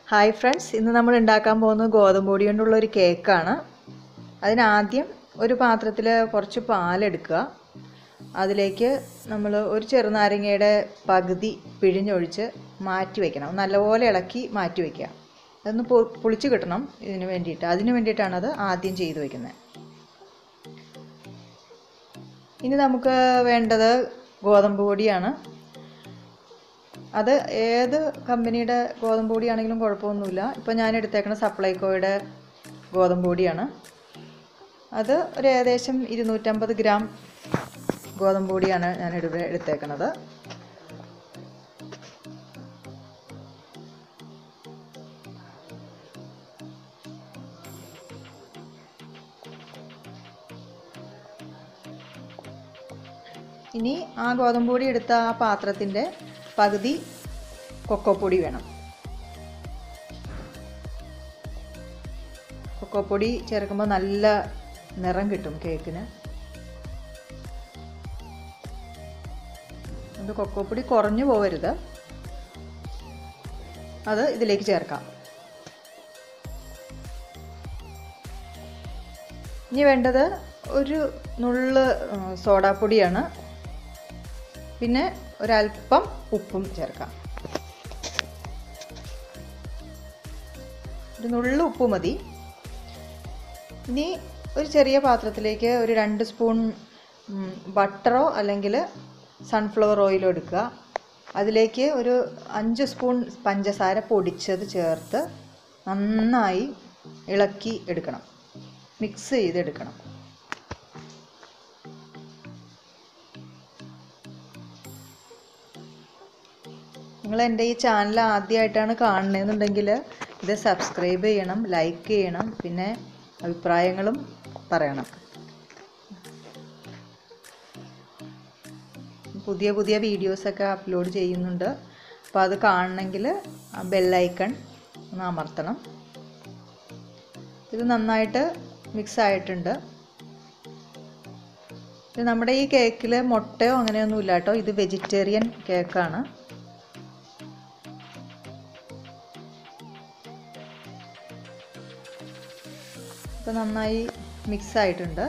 hi friends ഇന്ന് നമ്മൾ ഉണ്ടാക്കാൻ പോകുന്നത് ഗോതമ്പ് പൊടി കൊണ്ടുള്ള ഒരു കേക്കാണ് അതിനാദ്യം ഒരു പാത്രത്തിൽ കുറച്ച് പാലെടുക്കുക അതിലേക്ക് നമ്മൾ ഒരു ചെറുനാരങ്ങയുടെ പകുതി പിഴിഞ്ഞൊഴിച്ച് മാറ്റി വയ്ക്കണം നല്ലപോലെ ഇളക്കി മാറ്റി വയ്ക്കുക അതൊന്ന് പൊ- പുളിച്ച് കിട്ടണം ഇതിന് വേണ്ടിയിട്ട് അതിന് വേണ്ടിയിട്ടാണ് അത് ആദ്യം ചെയ്ത് വയ്ക്കുന്നത് ഇനി നമുക്ക് വേണ്ടത് ഗോതമ്പ് പൊടിയാണ് അത് ഏത് കമ്പനിയുടെ ഗോതമ്പ് പൊടിയാണെങ്കിലും കുഴപ്പമൊന്നുമില്ല ഇപ്പോൾ ഞാൻ എടുത്തേക്കണ സപ്ലൈകോയുടെ ഗോതമ്പ് പൊടിയാണ് അത് ഒരു ഏകദേശം ഇരുന്നൂറ്റമ്പത് ഗ്രാം ഗോതമ്പ് പൊടിയാണ് ഞാൻ ഇവിടെ എടുത്തേക്കണത് ഇനി ആ ഗോതമ്പ് പൊടി എടുത്ത ആ പാത്രത്തിൻ്റെ പകുതി കൊക്കോപ്പൊടി വേണം കൊക്കോപ്പൊടി ചേർക്കുമ്പോൾ നല്ല നിറം കിട്ടും കേക്കിന് അത് കൊക്കോപ്പൊടി കുറഞ്ഞു പോകരുത് അത് ഇതിലേക്ക് ചേർക്കാം ഇനി വേണ്ടത് ഒരു നുള്ള് ഉം, സോഡാപ്പൊടിയാണ് പിന്നെ ഒരല്പം ഉപ്പും ചേർക്കാം ഒരു നുള്ളു ഉപ്പ് മതി ഇനി ഒരു ചെറിയ പാത്രത്തിലേക്ക് ഒരു രണ്ട് സ്പൂൺ ഉം, ബട്ടറോ അല്ലെങ്കിൽ സൺഫ്ലവർ ഓയിലോ എടുക്കുക അതിലേക്ക് ഒരു അഞ്ച് സ്പൂൺ പഞ്ചസാര പൊടിച്ചത് ചേർത്ത് നന്നായി ഇളക്കി എടുക്കണം മിക്സ് ചെയ്തെടുക്കണം നിങ്ങൾ എൻ്റെ ഈ ചാനൽ ആദ്യമായിട്ടാണ് കാണുന്നതെന്നുണ്ടെങ്കിൽ ഇത് സബ്സ്ക്രൈബ് ചെയ്യണം ലൈക്ക് ചെയ്യണം പിന്നെ അഭിപ്രായങ്ങളും പറയണം പുതിയ പുതിയ വീഡിയോസൊക്കെ അപ്ലോഡ് ചെയ്യുന്നുണ്ട് അപ്പോൾ അത് കാണണമെങ്കിൽ ആ ബെല്ലൈക്കൺ ഒന്ന് അമർത്തണം ഇത് നന്നായിട്ട് മിക്സ് ആയിട്ടുണ്ട് ഇത് നമ്മുടെ ഈ കേക്കിൽ മുട്ടയോ അങ്ങനെയൊന്നും ഇല്ല കേട്ടോ ഇത് വെജിറ്റേറിയൻ കേക്കാണ് ഇപ്പോൾ നന്നായി മിക്സ് ആയിട്ടുണ്ട്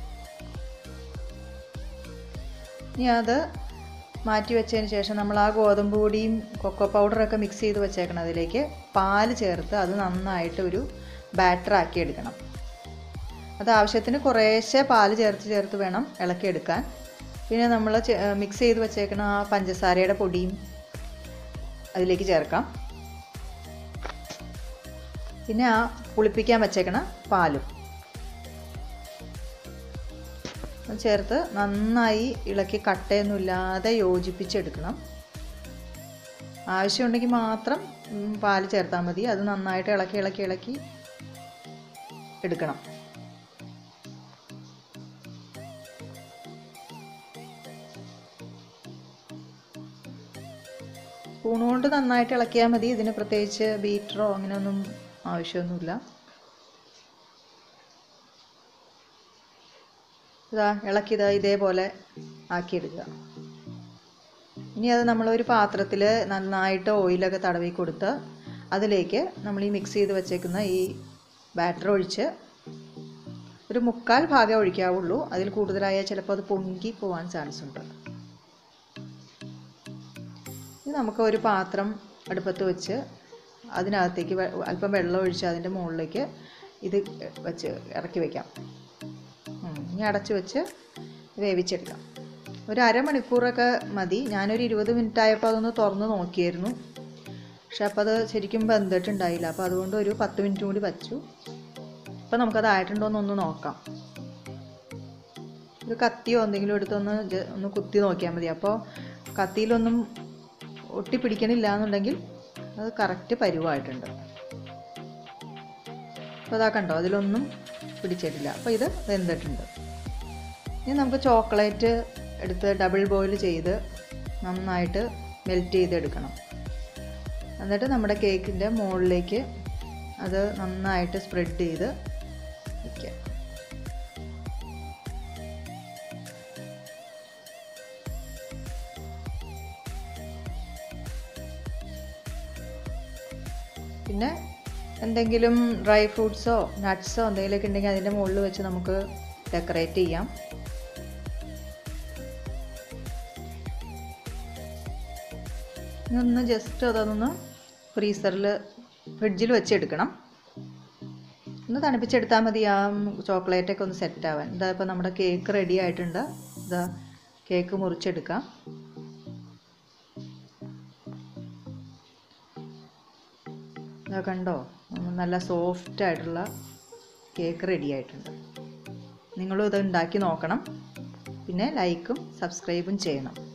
ഇനി അത് മാറ്റി വെച്ചതിന് ശേഷം നമ്മൾ ആ ഗോതമ്പ് പൊടിയും കൊക്കോ പൗഡറൊക്കെ മിക്സ് ചെയ്ത് വെച്ചേക്കണം അതിലേക്ക് പാല് ചേർത്ത് അത് നന്നായിട്ട് ഒരു ബാറ്റർ ആക്കി എടുക്കണം അത് ആവശ്യത്തിന് കുറേശ്ശെ പാല് ചേർത്ത് ചേർത്ത് വേണം ഇളക്കിയെടുക്കാൻ പിന്നെ നമ്മൾ മിക്സ് ചെയ്ത് വെച്ചേക്കണ ആ പഞ്ചസാരയുടെ പൊടിയും അതിലേക്ക് ചേർക്കാം പിന്നെ ആ പുളിപ്പിക്കാൻ വെച്ചേക്കണ പാലും അത് ചേർത്ത് നന്നായി ഇളക്കി കട്ടയൊന്നുമില്ലാതെ യോജിപ്പിച്ചെടുക്കണം ആവശ്യമുണ്ടെങ്കിൽ മാത്രം ഉം, പാല് ചേർത്താൽ മതി അത് നന്നായിട്ട് ഇളക്കി ഇളക്കി ഇളക്കി എടുക്കണം സ്പൂൺ കൊണ്ട് നന്നായിട്ട് ഇളക്കിയാൽ മതി ഇതിന് പ്രത്യേകിച്ച് ബീറ്ററോ അങ്ങനെയൊന്നും ആവശ്യമൊന്നുമില്ല ഇതാ ഇളക്കിയതാ ഇതേപോലെ ആക്കിയെടുക്കുക ഇനി അത് നമ്മളൊരു പാത്രത്തിൽ നന്നായിട്ട് ഓയിലൊക്കെ തടവി കൊടുത്ത് അതിലേക്ക് നമ്മൾ ഈ മിക്സ് ചെയ്ത് വെച്ചേക്കുന്ന ഈ ബാറ്റർ ഒഴിച്ച് ഒരു മുക്കാൽ ഭാഗം ഒഴിക്കാവുള്ളൂ അതിൽ കൂടുതലായാൽ ചിലപ്പോൾ അത് പൊങ്കി പോകാൻ ചാൻസ് ഉണ്ട് ഇനി നമുക്ക് ഒരു പാത്രം അടുപ്പത്ത് വെച്ച് അതിനകത്തേക്ക് വെ- അല്പം വെള്ളം ഒഴിച്ച് അതിൻ്റെ മുകളിലേക്ക് ഇത് വെച്ച് ഇറക്കി വയ്ക്കാം ഉം, ഇനി അടച്ച് വെച്ച് വേവിച്ചെടുക്കാം ഒരു അരമണിക്കൂറൊക്കെ മതി ഞാനൊരു ഇരുപത് മിനിറ്റ് ആയപ്പോൾ അതൊന്ന് തുറന്ന് നോക്കിയായിരുന്നു പക്ഷെ അപ്പോൾ അത് ശരിക്കും വെന്തിട്ടുണ്ടായില്ല അപ്പോൾ അതുകൊണ്ട് ഒരു പത്ത് മിനിറ്റ് കൂടി വച്ചു അപ്പോൾ നമുക്കത് ആയിട്ടുണ്ടോ എന്നൊന്ന് നോക്കാം ഒരു കത്തിയോ എന്തെങ്കിലും എടുത്തൊന്ന് ജ- ഒന്ന് കുത്തി നോക്കിയാൽ മതി അപ്പോൾ കത്തിയിലൊന്നും ഒട്ടിപ്പിടിക്കണില്ല എന്നുണ്ടെങ്കിൽ അത് കറക്റ്റ് പരുവായിട്ടുണ്ട് അപ്പോൾ അതാ കണ്ടോ അതിലൊന്നും പിടിച്ചിട്ടില്ല അപ്പോൾ ഇത് വെന്തിട്ടുണ്ട് ഇനി നമുക്ക് ചോക്ലേറ്റ് എടുത്ത് ഡബിൾ ബോയിൽ ചെയ്ത് നന്നായിട്ട് മെൽറ്റ് ചെയ്തെടുക്കണം എന്നിട്ട് നമ്മുടെ കേക്കിൻ്റെ മുകളിലേക്ക് അത് നന്നായിട്ട് സ്പ്രെഡ് ചെയ്ത് വയ്ക്കുക പിന്നെ എന്തെങ്കിലും ഡ്രൈ ഫ്രൂട്ട്സോ നട്ട്സോ എന്തെങ്കിലുമൊക്കെ ഉണ്ടെങ്കിൽ അതിൻ്റെ മുകളിൽ വെച്ച് നമുക്ക് ഡെക്കറേറ്റ് ചെയ്യാം ഇതൊന്ന് ജസ്റ്റ് അതൊന്ന് ഫ്രീസറിൽ ഫ്രിഡ്ജിൽ വെച്ചെടുക്കണം ഒന്ന് തണുപ്പിച്ചെടുത്താൽ മതി ആ ചോക്ലേറ്റൊക്കെ ഒന്ന് സെറ്റ് ആവാൻ ഇതാ ഇപ്പോൾ നമ്മുടെ കേക്ക് റെഡി ആയിട്ടുണ്ട് ഇതാ കേക്ക് മുറിച്ചെടുക്കാം ഇതാ കണ്ടോ നല്ല സോഫ്റ്റ് ആയിട്ടുള്ള കേക്ക് റെഡി ആയിട്ടുണ്ട് നിങ്ങളും ഇത് ഉണ്ടാക്കി നോക്കണം പിന്നെ ലൈക്കും സബ്സ്ക്രൈബും ചെയ്യണം